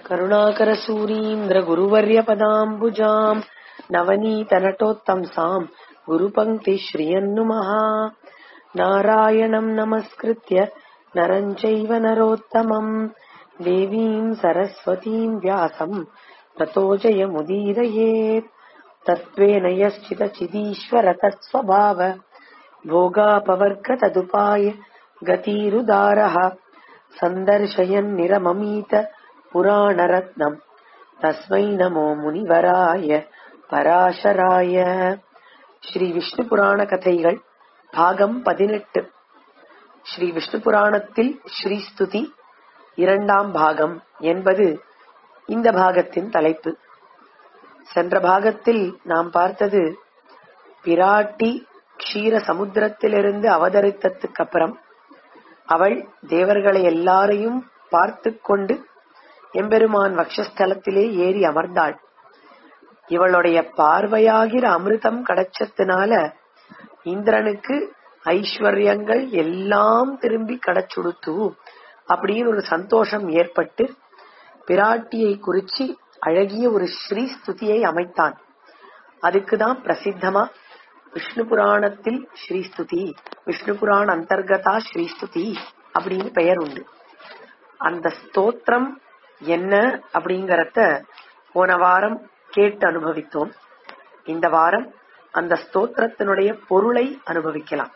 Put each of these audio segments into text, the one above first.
करुणाकरसूरीन्द्रगुरुवर्यपदाम्बुजाम् नवनीतनटोत्तंसाम् गुरुपङ्क्तिश्रियन्नुमः नारायणम् नमस्कृत्य नरम् चैव नरोत्तमम् देवीम् सरस्वतीम् व्यासम् ततो जयमुदीरयेत् तत्त्वेन यश्चिदचिदीश्वर तत्स्वभाव भोगापवर्ग तदुपाय गतिरुदारः सन्दर्शयन्निरममीत पुराणरत्नम् तस्मै नमो முனிவராய பராசராய ஸ்ரீ விஷ்ணு புராண கதைகள் பாகம் பதினெட்டு ஸ்ரீ விஷ்ணு புராணத்தில் ஸ்ரீஸ்துதி இரண்டாம் பாகம் என்பது இந்த பாகத்தின் தலைப்பு சென்ற பாகத்தில் நாம் பார்த்தது பிராட்டி க்ஷீர சமுத்திரத்திலிருந்து அவதரித்ததுக்கு அப்புறம் அவள் தேவர்களை எல்லாரையும் பார்த்து கொண்டு எம்பெருமான் வக்ஷஸ்தலத்திலே ஏறி அமர்ந்தாள் இவளுடைய பார்வையாகிற அமிர்தம் கிடைச்சதுனால இந்திரனுக்கு ஐஸ்வர்யங்கள் எல்லாம் திரும்பி கிடைச்சுடுத்து அப்படின்னு ஒரு சந்தோஷம் ஏற்பட்டு பிராட்டியை குறிச்சு அழகிய ஒரு ஸ்ரீ ஸ்துதியை அமைத்தான் அதுக்குதான் பிரசித்தமா விஷ்ணு புராணத்தில் ஸ்ரீஸ்துதி விஷ்ணு புராண அந்தர்கதா ஸ்ரீஸ்துதி அப்படின்னு பெயர் உண்டு அந்த ஸ்தோத்திரம் என்ன அப்படிங்கறத போன வாரம் கேட்டு அனுபவித்தோம் இந்த வாரம் அந்த ஸ்தோத்திரத்தினுடைய பொருளை அனுபவிக்கலாம்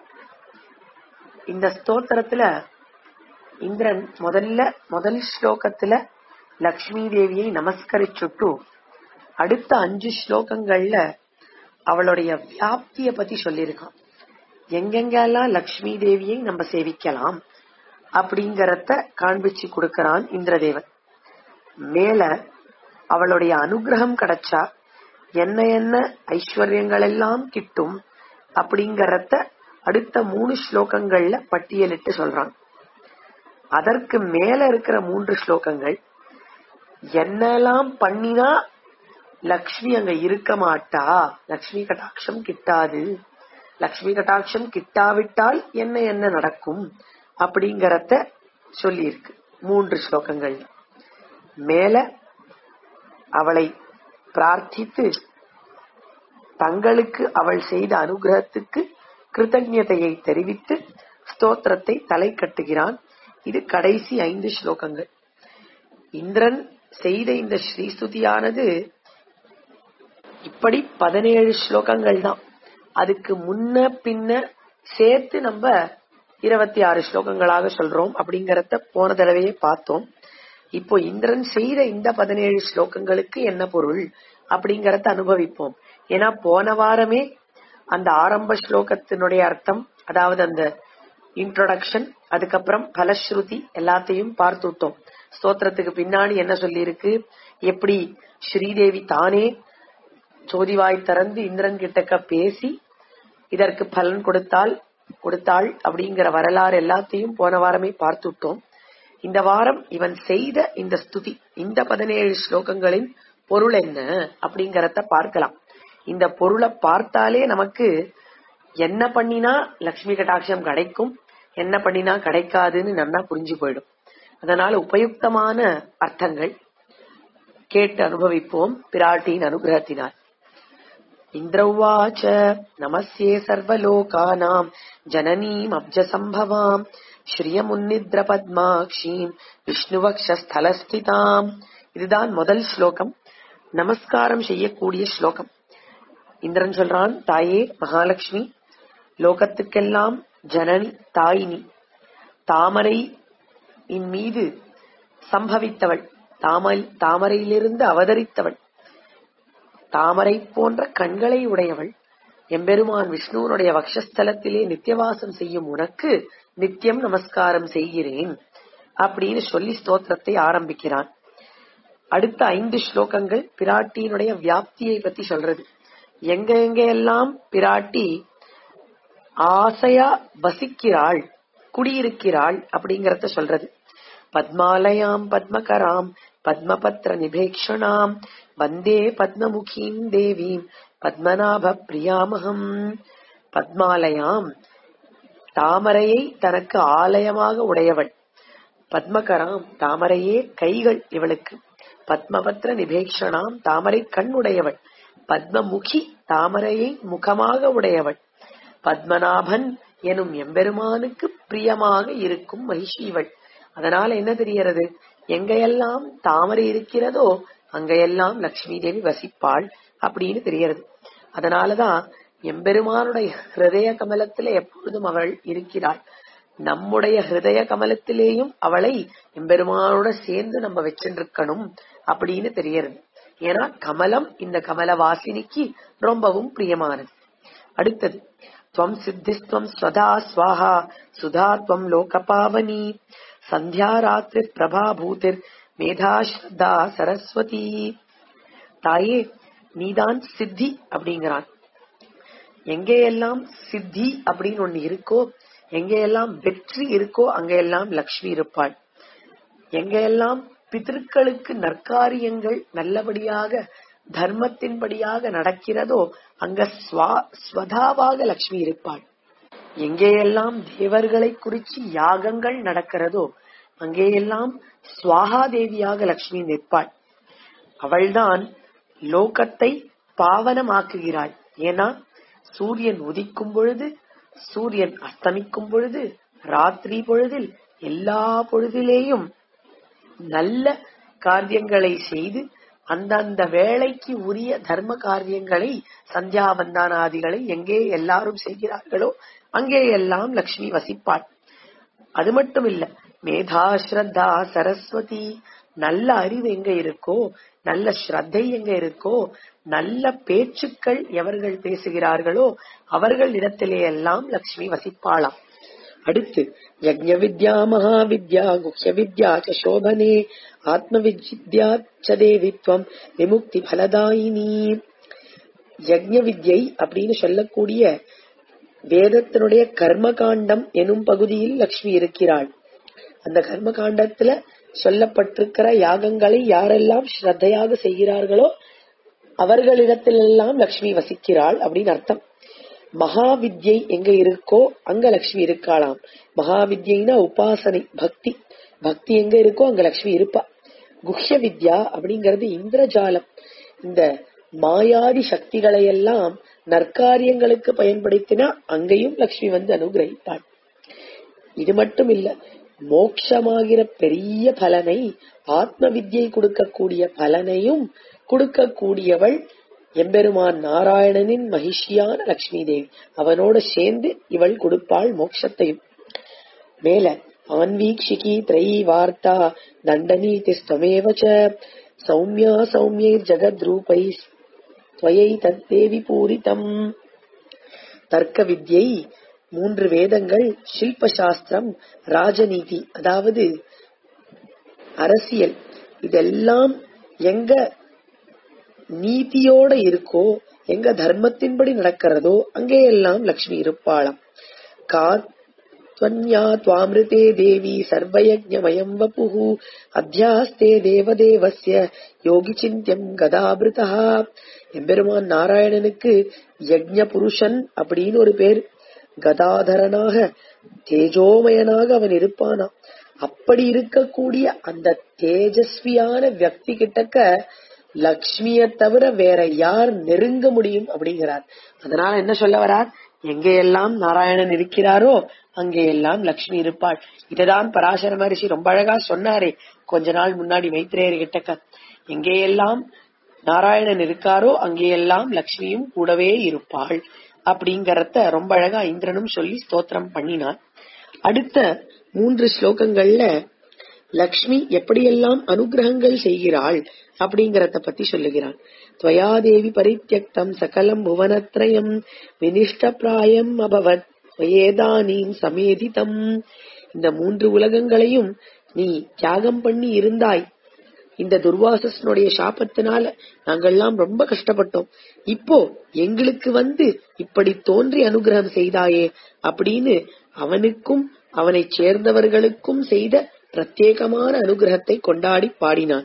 இந்த ஸ்தோத்திரத்துல இந்திரன் முதல்ல முதல் ஸ்லோகத்துல லக்ஷ்மி தேவியை நமஸ்கரிச்சுட்டு அடுத்த அஞ்சு ஸ்லோகங்கள்ல அவளுடைய வியாப்திய பத்தி சொல்லியிருக்கான் எங்கெங்கெல்லாம் லக்ஷ்மி தேவியை நம்ம சேவிக்கலாம் அப்படிங்கறத காண்பிச்சு கொடுக்கறான் இந்திரதேவன் மேல அவளுடைய அனுகிரகம் கிடைச்சா என்ன என்ன ஐஸ்வர்யங்கள் எல்லாம் கிட்டும் அப்படிங்கறத அடுத்த மூணு ஸ்லோகங்கள்ல பட்டியலிட்டு சொல்றான் அதற்கு மேல இருக்கிற மூன்று ஸ்லோகங்கள் என்னெல்லாம் பண்ணினா லக்ஷ்மி அங்க இருக்க மாட்டா லக்ஷ்மி கட்டாட்சம் கிட்டாது லக்ஷ்மி கட்டாட்சம் கிட்டாவிட்டால் என்ன என்ன நடக்கும் அப்படிங்கறத சொல்லி இருக்கு மூன்று ஸ்லோகங்கள் மேல அவளை பிரார்த்தித்து தங்களுக்கு அவள் செய்த அனுகிரகத்துக்கு கிருத்தஜதையை தெரிவித்து ஸ்தோத்திரத்தை தலை கட்டுகிறான் இது கடைசி ஐந்து ஸ்லோகங்கள் இந்திரன் செய்த இந்த ஸ்ரீஸ்துதியானது இப்படி பதினேழு ஸ்லோகங்கள் தான் அதுக்கு முன்ன பின்ன சேர்த்து நம்ம இருபத்தி ஆறு ஸ்லோகங்களாக சொல்றோம் அப்படிங்கறத போன தடவையே பார்த்தோம் இப்போ இந்திரன் செய்த இந்த பதினேழு ஸ்லோகங்களுக்கு என்ன பொருள் அப்படிங்கறத அனுபவிப்போம் ஏன்னா போன வாரமே அந்த ஆரம்ப ஸ்லோகத்தினுடைய அர்த்தம் அதாவது அந்த இன்ட்ரோடக்ஷன் அதுக்கப்புறம் பலஸ்ருதி எல்லாத்தையும் பார்த்துட்டோம் ஸ்தோத்திரத்துக்கு பின்னாடி என்ன சொல்லியிருக்கு எப்படி ஸ்ரீதேவி தானே சோதிவாய் திறந்து இந்திரன் கிட்டக்க பேசி இதற்கு பலன் கொடுத்தால் கொடுத்தாள் அப்படிங்கிற வரலாறு எல்லாத்தையும் போன வாரமே பார்த்துட்டோம் இந்த வாரம் இவன் செய்த இந்த ஸ்துதி இந்த பதினேழு ஸ்லோகங்களின் பொருள் என்ன அப்படிங்கறத பார்க்கலாம் இந்த பொருளை பார்த்தாலே நமக்கு என்ன பண்ணினா லக்ஷ்மி கட்டாட்சம் கிடைக்கும் என்ன பண்ணினா கிடைக்காதுன்னு நல்லா புரிஞ்சு போயிடும் அதனால உபயுக்தமான அர்த்தங்கள் கேட்டு அனுபவிப்போம் பிராட்டியின் அனுகிரகத்தினால் இந்திரவாச்ச நமஸ்யே சர்வலோகானாம் ஜனனீம் அப்ஜசம்பவாம் ஸ்ரீயமுன்னித்ர பத்மாக்ஷீம் விஷ்ணுவக்ஷஸ்தலஸ்திதாம் இதுதான் முதல் ஸ்லோகம் நமஸ்காரம் செய்யக்கூடிய ஸ்லோகம் இந்திரன் சொல்றான் தாயே மகாலட்சுமி லோகத்துக்கெல்லாம் ஜனனி தாயினி தாமரை இன் மீது சம்பவித்தவள் தாமல் தாமரையிலிருந்து அவதரித்தவள் தாமரை போன்ற கண்களை உடையவள் எம்பெருமான் விஷ்ணுவனுடைய வக்ஷஸ்தலத்திலே நித்தியவாசம் செய்யும் உனக்கு நித்தியம் நமஸ்காரம் செய்கிறேன் அப்படின்னு சொல்லி ஸ்தோத்திரத்தை ஆரம்பிக்கிறான் அடுத்த ஐந்து ஸ்லோகங்கள் பிராட்டியினுடைய வியாப்தியை பத்தி சொல்றது எங்க எங்க எல்லாம் பிராட்டி ஆசையா வசிக்கிறாள் குடியிருக்கிறாள் அப்படிங்கறத சொல்றது பத்மாலயாம் பத்மகராம் பத்மபத்ர நிபேக்ஷணாம் வந்தே பத்மமுகீம் தேவீம் பத்மநாப பிரியாமகம் பத்மாலயாம் தாமரையை தனக்கு ஆலயமாக உடையவள் பத்மகராம் தாமரையே கைகள் இவளுக்கு பத்மபத்ர நிபேக்ஷணாம் தாமரை கண்ணுடையவள் பத்மமுகி தாமரையை முகமாக உடையவள் பத்மநாபன் எனும் எம்பெருமானுக்கு பிரியமாக இருக்கும் மகிஷி இவள் அதனால என்ன தெரிகிறது எங்கையெல்லாம் தாமரை இருக்கிறதோ அங்கையெல்லாம் லட்சுமி தேவி வசிப்பாள் அப்படின்னு தெரிகிறது அதனாலதான் எம்பெருமானுடைய ஹிருதய கமலத்திலே எப்பொழுதும் அவள் இருக்கிறாள் நம்முடைய ஹிருதய கமலத்திலேயும் அவளை எம்பெருமானோட சேர்ந்து நம்ம வச்சுருக்கணும் அப்படின்னு தெரியறது ஏன்னா கமலம் இந்த கமல வாசினிக்கு ரொம்பவும் பிரியமானது அடுத்தது துவம் சித்திஸ்துவம் ஸ்வதா ஸ்வாஹா சுதா துவம் லோகபாவனி சந்தியா ராத்திரி பிரபா பூதிர் மேதா ஸ்ரத்தா சரஸ்வதி தாயே நீதான் சித்தி அப்படிங்கிறான் எங்கேயெல்லாம் சித்தி அப்படின்னு ஒண்ணு இருக்கோ எங்கெல்லாம் வெற்றி இருக்கோ அங்கெல்லாம் லக்ஷ்மி இருப்பாள் எங்கெல்லாம் பிதர்களுக்கு நற்காரியங்கள் நல்லபடியாக தர்மத்தின்படியாக நடக்கிறதோ அங்க ஸ்வா- ஸ்வதாவாக லக்ஷ்மி இருப்பாள் எங்கேயெல்லாம் தேவர்களை குறிச்சு யாகங்கள் நடக்கிறதோ அங்கேயெல்லாம் ஸ்வாகா தேவியாக லக்ஷ்மி நிற்பாள் அவள்தான் லோகத்தை பாவனமாக்குகிறாள் ஏன்னா சூரியன் உதிக்கும் பொழுது சூரியன் அஸ்தமிக்கும் பொழுது ராத்திரி பொழுதில் எல்லா பொழுதிலேயும் நல்ல காரியங்களை செய்து அந்தந்த வேளைக்கு உரிய தர்ம காரியங்களை சந்தியாவந்தானாதிகளை எங்கே எல்லாரும் செய்கிறார்களோ அங்கே எல்லாம் லக்ஷ்மி வசிப்பாள் அது மட்டும் இல்ல மேதா ஸ்ரத்தா சரஸ்வதி நல்ல அறிவு எங்க இருக்கோ நல்ல ஸ்ரத்தை எங்க இருக்கோ நல்ல பேச்சுக்கள் எவர்கள் பேசுகிறார்களோ அவர்கள் இடத்திலே எல்லாம் லக்ஷ்மி வசிப்பாளாம் அடுத்து யஜ்ஞ வித்யா மகாவித்யா குஹ்ய வித்யா ச சோபனே ஆத்ம வித்யா ச தேவித்வம் விமுக்தி பலதாயினி யஜ்ஞ வித்யை அப்படின்னு சொல்லக்கூடிய வேதத்தினுடைய கர்மகாண்டம் எனும் பகுதியில் லக்ஷ்மி இருக்கிறாள் அந்த கர்மகாண்டத்துல சொல்லப்பட்டிருக்கிற யாகங்களை யாரெல்லாம் ஸ்ரத்தையாக செய்கிறார்களோ அவர்களிடத்திலெல்லாம் லக்ஷ்மி வசிக்கிறாள் அப்படின்னு அர்த்தம் மகாவித்யை எங்க இருக்கோ அங்க லக்ஷ்மி இருக்காளாம் மகாவித்யினா உபாசனை பக்தி பக்தி எங்க இருக்கோ அங்க லக்ஷ்மி இருப்பா குஹ்ய வித்யா அப்படிங்கறது இந்திரஜாலம் இந்த மாயாதி சக்திகளை எல்லாம் நற்காரியங்களுக்கு பயன்படுத்தினா அங்கேயும் லக்ஷ்மி வந்து அனுகிரகிப்பாள் இது மட்டும் இல்ல மோட்சமாகிற பெரிய பலனை ஆத்ம வித்யை கொடுக்கக்கூடிய பலனையும் கொடுக்கக்கூடியவள் எம்பெருமான் நாராயணனின் மகிஷியான லக்ஷ்மி தேவி அவனோட சேர்ந்து இவள் கொடுப்பாள் மோட்சத்தையும் மேல ஆன்வீக்ஷிகி திரை வார்த்தா தண்டநீதி ஸ்தமேவ ச சௌமியா சௌமியை ஜகத்ரூபை துவயை தத்தேவி பூரிதம் தர்க்க வித்யை மூன்று வேதங்கள் சில்ப சாஸ்திரம் ராஜநீதி அதாவது அரசியல் இதெல்லாம் எங்க நீதியோட இருக்கோ எங்க தர்மத்தின்படி நடக்கிறதோ அங்கே எல்லாம் லக்ஷ்மி இருப்பாளாம் காத்வன்யா துவாமிருதே தேவி சர்வயஜ்ஞமயம் வபுஹு அத்தியாஸ்தே தேவதேவஸ்ய யோகி சிந்தியம் கதாபிருதா எம்பெருமான் நாராயணனுக்கு யஜ்ஞ புருஷன் அப்படின்னு ஒரு பேர் கதாதரனாக தேஜோமயனாக அவன் இருப்பானா அப்படி இருக்கக்கூடிய அந்த தேஜஸ்வியான வியக்தி கிட்டக்க லக்ஷ்மிய தவிர வேற யார் நெருங்க முடியும் அப்படிங்கிறார் அதனால என்ன சொல்ல வரார் எங்கெல்லாம் நாராயணன் இருக்கிறாரோ அங்கெல்லாம் லக்ஷ்மி இருப்பாள் இதுதான் பராசர மகரிஷி ரொம்ப அழகா சொன்னாரே கொஞ்ச நாள் முன்னாடி மைத்ரேயர் கிட்டக்க எங்கேயெல்லாம் நாராயணன் இருக்காரோ அங்கேயெல்லாம் லக்ஷ்மியும் கூடவே இருப்பாள் அப்படிங்கறத ரொம்ப அழகா இந்திரனும் சொல்லி ஸ்தோத்திரம் பண்ணினான் அடுத்த மூன்று ஸ்லோகங்கள்ல லக்ஷ்மி எப்படியெல்லாம் அனுகிரகங்கள் செய்கிறாள் அப்படிங்கறத பத்தி சொல்லுகிறான் துவயாதேவி பரித்தியக்தம் சகலம் புவனத்ரயம் வினிஷ்ட பிராயம் அபவத் துவயேதானீம் சமேதிதம் இந்த மூன்று உலகங்களையும் நீ தியாகம் பண்ணி இருந்தாய் இந்த துர்வாசனுடைய சாபத்தினால நாங்கெல்லாம் ரொம்ப கஷ்டப்பட்டோம் இப்போ எங்களுக்கு வந்து இப்படி தோன்றி அனுகிரகம் செய்தாயே அப்படின்னு அவனுக்கும் அவனைச் சேர்ந்தவர்களுக்கும் செய்த பிரத்யேகமான அனுகிரகத்தை கொண்டாடி பாடினான்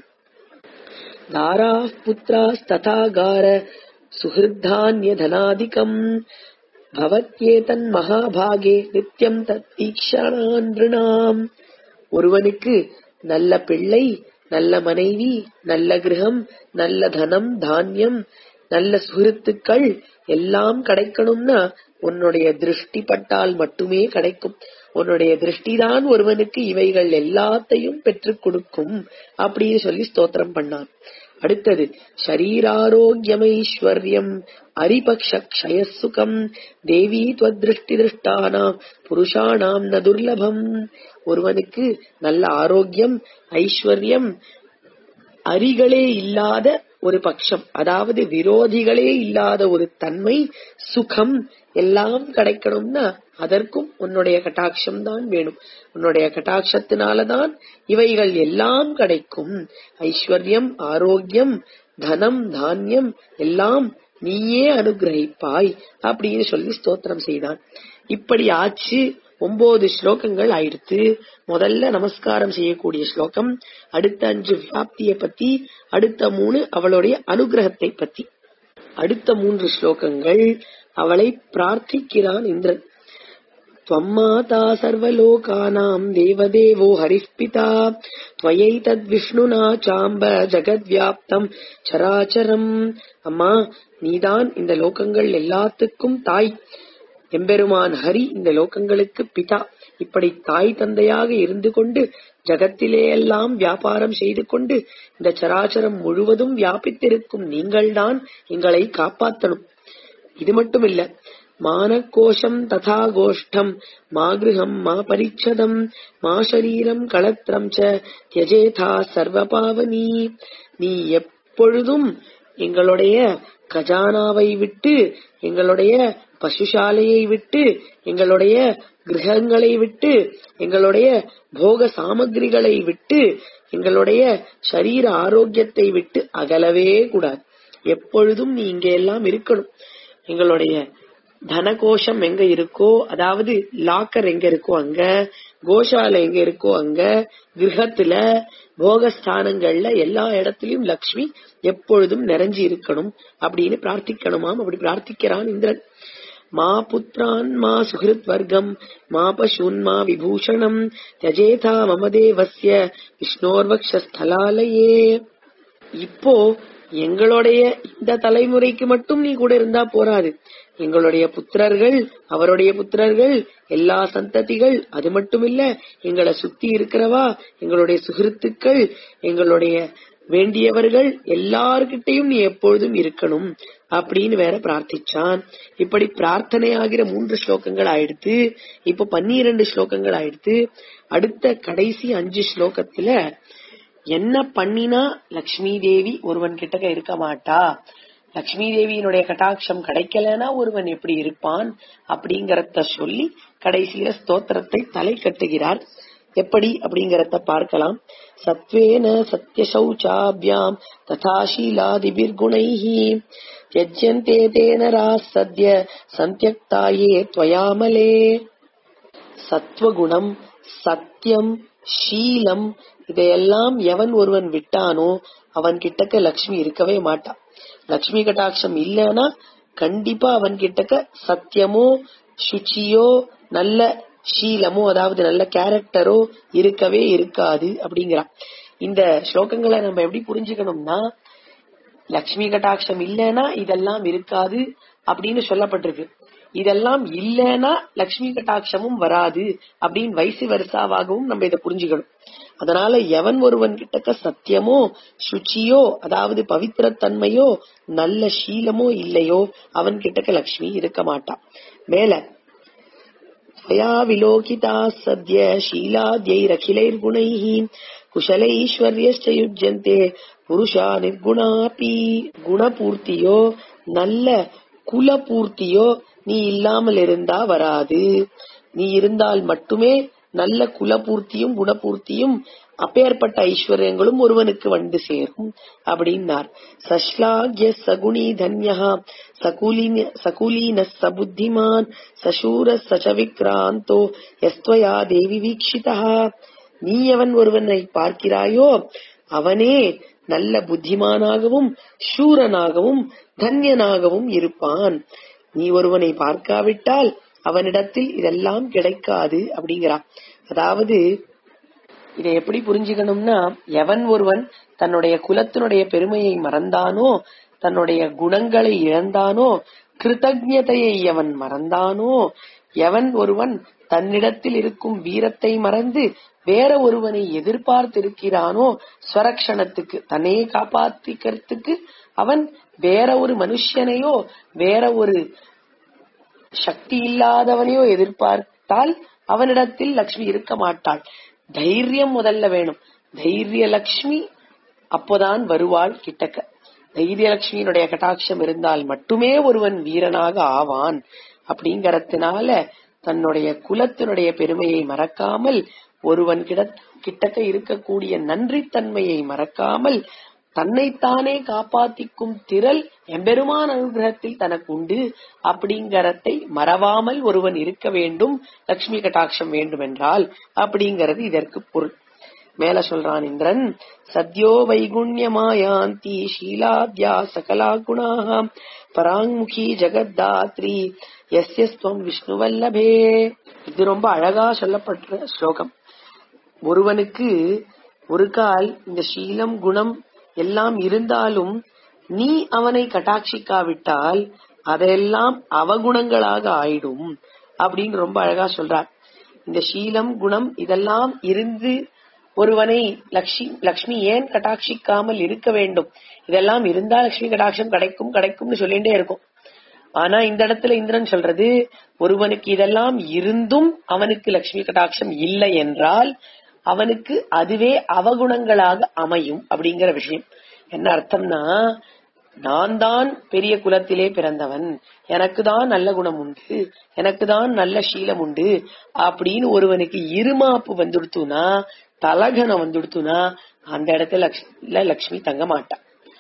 தாரா புத்திராஸ்ததாகார சுஹிருத்தான்ய தனாதிகம் பவத்யேதன் மகாபாகே நித்யம் தத் ஈக்ஷணான் நிருணாம் ஒருவனுக்கு நல்ல பிள்ளை நல்ல மனைவி நல்ல கிரகம் நல்ல தனம் தானியம் நல்ல சுகிருத்துக்கள் எல்லாம் கிடைக்கணும்னா உன்னுடைய திருஷ்டி பட்டால் மட்டுமே கிடைக்கும் உன்னுடைய திருஷ்டிதான் ஒருவனுக்கு இவைகள் எல்லாத்தையும் பெற்றுக் கொடுக்கும் அப்படின்னு சொல்லி ஸ்தோத்திரம் பண்ணான் அடுத்தது ஷரீராரோக்கியமைஸ்வர்யம் அரிபக்ஷ க்ஷயசுகம் தேவி துவதிருஷ்டி திருஷ்டானாம் புருஷானாம் ந துர்லபம் ஒருவனுக்கு நல்ல ஆரோக்கியம் ஐஸ்வர்யம் அரிகளே இல்லாத ஒரு பட்சம் அதாவது விரோதிகளே இல்லாத ஒரு தன்மை சுகம் எல்லாம் கிடைக்கணும்னா அதற்கும் உன்னுடைய கட்டாட்சம் தான் வேணும் உன்னுடைய கட்டாட்சத்தினாலதான் இவைகள் எல்லாம் கிடைக்கும் ஐஸ்வர்யம் ஆரோக்கியம் தனம் தானியம் எல்லாம் நீயே அனுகிரகிப்பாய் அப்படின்னு சொல்லி ஸ்தோத்திரம் செய்தான் இப்படி ஆச்சு ஒன்பது ஸ்லோகங்கள் ஆயிடுத்து முதல்ல நமஸ்காரம் செய்யக்கூடிய ஸ்லோகம் அடுத்த அஞ்சு வியாப்திய பத்தி அடுத்த மூணு அவளுடைய அனுகிரகத்தை பத்தி அடுத்த மூன்று ஸ்லோகங்கள் அவளை பிரார்த்திக்கிறான் இந்திரன் त्वम्माता सर्वलोकानाम् देवदेवो हरिः पिता त्वयैतद्विष्णुना चाम्ब ஜகத்வியாப்தம் சராச்சரம் அம்மா நீதான் இந்த லோகங்கள் எல்லாத்துக்கும் தாய் எம்பெருமான் ஹரி இந்த லோகங்களுக்கு பிதா இப்படி தாய் தந்தையாக இருந்து கொண்டு ஜகத்திலே எல்லாம் வியாபாரம் செய்து கொண்டு இந்த சராச்சரம் முழுவதும் வியாபித்திருக்கும் நீங்கள்தான் எங்களை காப்பாற்றணும் இது மட்டும் இல்ல மானகோஷம் ததா கோஷ்டம் மா கிருஹம் மா பரிச்சதம் மா சரீரம் களத்திரம் ச தியஜேதா சர்வபாவனி நீ எப்பொழுதும் எங்களுடைய கஜானாவை விட்டு எங்களுடைய பசுசாலையை விட்டு எங்களுடைய கிரகங்களை விட்டு எங்களுடைய போக சாமகிரிகளை விட்டு எங்களுடைய சரீர ஆரோக்கியத்தை விட்டு அகலவே கூடாது எப்பொழுதும் நீ இங்க எல்லாம் இருக்கணும் எங்களுடைய தனகோஷம் எங்க இருக்கோ அதாவது லாக்கர் எங்க இருக்கோ அங்க கோஷாலை எங்க இருக்கோ அங்க கிரகத்துல போகஸ்தானங்கள்ல எல்லா இடத்துலயும் லக்ஷ்மி எப்பொழுதும் நிறைஞ்சு இருக்கணும் அப்படின்னு பிரார்த்திக்கணுமாம் அப்படி பிரார்த்திக்கிறான் இந்திரன் மா புத்திரான் மா சுகிருத் வர்க்கம் மா பசூன் மா விபூஷணம் தியஜேதா மம தேவஸ்ய விஷ்ணோர்வக்ஷஸ்தலாலயே இப்போ எங்களுடைய இந்த தலைமுறைக்கு மட்டும் நீ கூட இருந்தா போராது எங்களுடைய புத்திரர்கள் அவருடைய புத்திரர்கள் எல்லா சந்ததிகள் அது மட்டும் இல்ல எங்களை சுத்தி இருக்கிறவா எங்களுடைய சுகிருத்துக்கள் எங்களுடைய வேண்டியவர்கள் எல்லார்கிட்டையும் நீ எப்பொழுதும் இருக்கணும் அப்படின்னு வேற பிரார்த்திச்சான் இப்படி பிரார்த்தனை ஆகிற மூன்று ஸ்லோகங்கள் ஆயிடுத்து இப்ப பன்னிரண்டு ஸ்லோகங்கள் ஆயிடுத்து அடுத்த கடைசி அஞ்சு ஸ்லோகத்துல என்ன பண்ணினா லக்ஷ்மி தேவி ஒருவன் கிட்டக்க இருக்க மாட்டா லக்ஷ்மி தேவியினுடைய கட்டாட்சம் கிடைக்கலனா ஒருவன் எப்படி இருப்பான் அப்படிங்கறத சொல்லி கடைசியில ஸ்தோத்திரத்தை தலை கட்டுகிறார் எப்படி அப்படிங்கறத பார்க்கலாம் சத்வேன சத்ய சௌச்சாபியாம் ததா ஷீலாதிபிர்குணைஹி யஜ்யந்தே தேனரா சத்ய சந்தியக்தாயே துவயாமலே சத்வகுணம் சத்தியம் ஷீலம் இதையெல்லாம் எவன் ஒருவன் விட்டானோ அவன் கிட்டக்க லக்ஷ்மி இருக்கவே மாட்டான் லக்ஷ்மி கட்டாட்சம் இல்லைன்னா கண்டிப்பா அவன் கிட்டக்க சத்தியமோ சுச்சியோ நல்ல ஷீலமோ அதாவது நல்ல கேரக்டரோ இருக்கவே இருக்காது அப்படிங்கிறான் இந்த ஸ்லோகங்களை நம்ம எப்படி புரிஞ்சுக்கணும்னா லக்ஷ்மி கட்டாட்சம் இல்லைன்னா இதெல்லாம் இருக்காது அப்படின்னு சொல்லப்பட்டிருக்கு இதெல்லாம் இல்லைன்னா லக்ஷ்மி கட்டாட்சமும் வராது அப்படின்னு வயசு வருஷாவாகவும் நம்ம இதை புரிஞ்சுக்கணும் அதனால எவன் ஒருவன் கிட்டக்க சத்தியமோ சுச்சியோ அதாவது பவித்திரத்தன்மையோ நல்ல சீலமோ இல்லையோ அவன் கிட்டக்க லக்ஷ்மி இருக்க மாட்டான் மேல त्वया विलोकिताः सद्य शीलाद्यैरखिलैर्गुणैः कुशलैश्वर्यश्च युज्यन्ते புருஷா நிர்குணாபி குணபூர்த்தியோ நல்ல குலபூர்த்தியோ நீ இல்லாமல் இருந்தா வராது நீ இருந்தால் மட்டுமே நல்ல குலபூர்த்தியும் குணபூர்த்தியும் அப்பேற்பட்ட ஐஸ்வர்யங்களும் ஒருவனுக்கு வந்து சேரும் அப்படின்னார் சஷ்லாகிய சகுணி தன்யா சகுலீன சகுலீன சபுத்திமான் சசூர சச்சவிக்ராந்தோ எஸ்துவயா தேவி வீக்ஷிதா நீ எவன் ஒருவனை பார்க்கிறாயோ அவனே நல்ல புத்திமானாகவும் சூரனாகவும் தன்யனாகவும் இருப்பான் நீ ஒருவனை பார்க்காவிட்டால் அவனிடத்தில் இதெல்லாம் கிடைக்காது அப்படிங்கிறான் அதாவது இதை எப்படி புரிஞ்சுக்கணும்னா எவன் ஒருவன் தன்னுடைய குலத்தினுடைய பெருமையை மறந்தானோ தன்னுடைய குணங்களை இழந்தானோ கிருத்தஜதையை எவன் மறந்தானோ எவன் ஒருவன் தன்னிடத்தில் இருக்கும் வீரத்தை மறந்து வேற ஒருவனை எதிர்பார்த்திருக்கிறானோ ஸ்வரக்ஷணத்துக்கு தன்னையே காப்பாத்திக்கிறதுக்கு அவன் வேற ஒரு மனுஷனையோ வேற ஒரு சக்தி இல்லாதவனையோ எதிர்பார்த்தால் அவனிடத்தில் லக்ஷ்மி இருக்க மாட்டாள் தைரியம் முதல்ல வேணும் தைரிய லக்ஷ்மி அப்போதான் வருவாள் கிட்டக்க தைரியலட்சுமியினுடைய கட்டாட்சம் இருந்தால் மட்டுமே ஒருவன் வீரனாக ஆவான் அப்படிங்கறதுனால தன்னுடைய குலத்தினுடைய பெருமையை மறக்காமல் ஒருவன் கிட்டக்க இருக்கக்கூடிய நன்றித்தன்மையை மறக்காமல் தன்னைத்தானே காப்பாத்திக்கும் திரள் எம்பெருமான் அனுகிரகத்தில் தனக்கு உண்டு அப்படிங்கறதை மறவாமல் ஒருவன் இருக்க வேண்டும் லட்சுமி கட்டாட்சம் வேண்டும் என்றால் அப்படிங்கிறது இதற்கு பொருள் மேல சொல்றான் இந்திரன் சத்யோ வைகுண்யமாயாந்தி ஷீலாத்யா சகலா குணாக பராங்முகி ஜெகத்தாத்ரி எஸ்எஸ்துவம் விஷ்ணுவல்லபே இது ரொம்ப அழகா சொல்லப்பட்ட ஸ்லோகம் ஒருவனுக்கு ஒரு கால் இந்த சீலம் குணம் எல்லாம் இருந்தாலும் நீ அவனை கட்டாட்சிக்காவிட்டால் அதெல்லாம் அவகுணங்களாக ஆயிடும் அப்படின்னு ரொம்ப அழகா சொல்றார் இந்த சீலம் குணம் இதெல்லாம் இருந்து ஒருவனை லக்ஷ்மி லக்ஷ்மி ஏன் கட்டாட்சிக்காமல் இருக்க வேண்டும் இதெல்லாம் இருந்தா லக்ஷ்மி கட்டாட்சம் கிடைக்கும் கிடைக்கும்னு சொல்லிட்டே இருக்கும் ஆனா இந்த இடத்துல இந்திரன் சொல்றது ஒருவனுக்கு இதெல்லாம் இருந்தும் அவனுக்கு லக்ஷ்மி கட்டாட்சம் இல்லை என்றால் அவனுக்கு அதுவே அவகுணங்களாக அமையும் அப்படிங்கிற விஷயம் என்ன அர்த்தம்னா நான் தான் பெரிய குலத்திலே பிறந்தவன் எனக்கு தான் நல்ல குணம் உண்டு எனக்கு தான் நல்ல சீலம் உண்டு அப்படின்னு ஒருவனுக்கு இருமாப்பு வந்துடுத்துனா தலகனம் வந்துடுத்துனா அந்த இடத்துல லக்ஷ்மி தங்க மாட்டா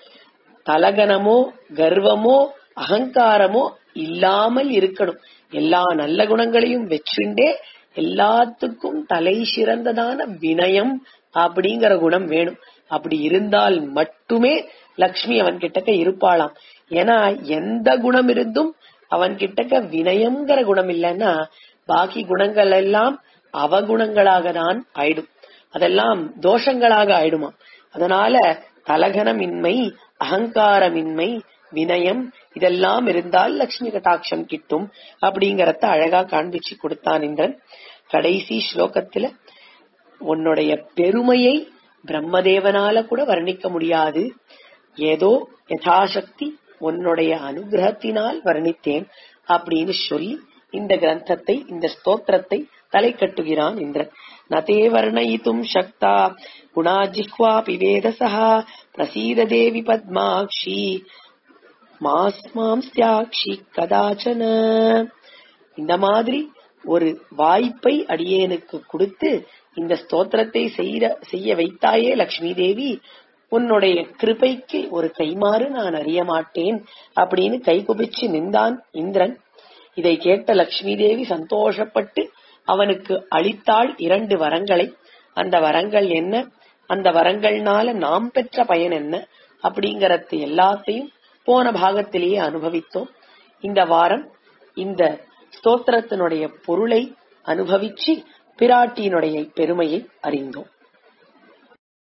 தலகனமோ கர்வமோ அகங்காரமோ இல்லாமல் இருக்கணும் எல்லா நல்ல குணங்களையும் வச்சுண்டே எல்லாத்துக்கும் தலை சிறந்ததான வினயம் அப்படிங்கிற குணம் வேணும் அப்படி இருந்தால் மட்டுமே லக்ஷ்மி அவன் கிட்டக்க இருப்பாளாம் ஏன்னா எந்த குணம் இருந்தும் அவன் கிட்டக்க வினயம்ங்கிற குணம் இல்லைன்னா பாக்கி குணங்கள் எல்லாம் அவகுணங்களாக தான் ஆயிடும் அதெல்லாம் தோஷங்களாக ஆயிடுமா அதனால தலகனமின்மை அகங்காரமின்மை வினயம் இதெல்லாம் இருந்தால் லட்சுமி கட்டாட்சம் கிட்டும் அப்படிங்கறத அழகா காண்பிச்சு கொடுத்தான் இந்திரன் கடைசி ஸ்லோகத்துல உன்னுடைய பெருமையை பிரம்மதேவனால கூட வர்ணிக்க முடியாது ஏதோ யதாசக்தி உன்னுடைய அனுகிரகத்தினால் வர்ணித்தேன் அப்படின்னு சொல்லி இந்த கிரந்தத்தை இந்த ஸ்தோத்திரத்தை தலை கட்டுகிறான் இந்திரன் நதே வர்ணயித்தும் சக்தா குணாஜிஹ்வாபி வேதசா பிரசீத தேவி பத்மாக்ஷி மாஸ்மாம்ஸ்யாக்ஷி கதாச்சன இந்த மாதிரி ஒரு வாய்ப்பை அடியேனுக்கு கொடுத்து இந்த ஸ்தோத்திரத்தை செய்ய செய்ய வைத்தாயே லக்ஷ்மி தேவி உன்னுடைய கிருபைக்கு ஒரு கைமாறு நான் அறிய மாட்டேன் அப்படின்னு கை குபிச்சு நின்றான் இந்திரன் இதை கேட்ட லக்ஷ்மி தேவி சந்தோஷப்பட்டு அவனுக்கு அளித்தாள் இரண்டு வரங்களை அந்த வரங்கள் என்ன அந்த வரங்கள்னால நாம் பெற்ற பயன் என்ன அப்படிங்கறது எல்லாத்தையும் போன பாகத்திலேயே அனுபவித்தோம் இந்த வாரம் இந்த ஸ்தோத்திரத்தினுடைய பொருளை அனுபவிச்சு பிராட்டியினுடைய பெருமையை அறிந்தோம்